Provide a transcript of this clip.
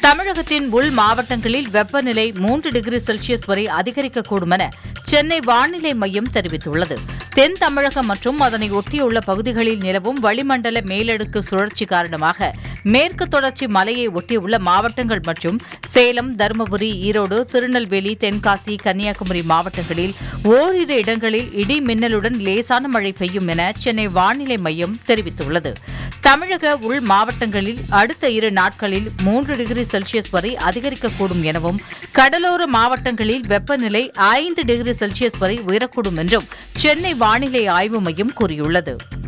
தமிழகத்தின் உள் மாவட்டங்களில் வெப்பநிலை மூன்று டிகிரி செல்சியஸ் வரை அதிகரிக்கக்கூடும் என சென்னை வானிலை மையம் தெரிவித்துள்ளது தென் தமிழகம் மற்றும் அதனை ஒட்டியுள்ள பகுதிகளில் நிலவும் வளிமண்டல மேலடுக்கு சுழற்சி காரணமாக மேற்கு தொடர்ச்சி மலையை ஒட்டியுள்ள மாவட்டங்கள் மற்றும் சேலம் தருமபுரி ஈரோடு திருநெல்வேலி தென்காசி கன்னியாகுமரி மாவட்டங்களில் ஓரிரு இடங்களில் இடி மின்னலுடன் லேசான மழை பெய்யும் என சென்னை வானிலை மையம் தெரிவித்துள்ளது தமிழக உள் மாவட்டங்களில் அடுத்த இரு நாட்களில் மூன்று டிகிரி செல்சியஸ் வரை அதிகரிக்கக்கூடும் எனவும் கடலோர மாவட்டங்களில் வெப்பநிலை ஐந்து டிகிரி செல்சியஸ் வரை உயரக்கூடும் என்றும் சென்னை வானிலை ஆய்வு மையம் கூறியுள்ளது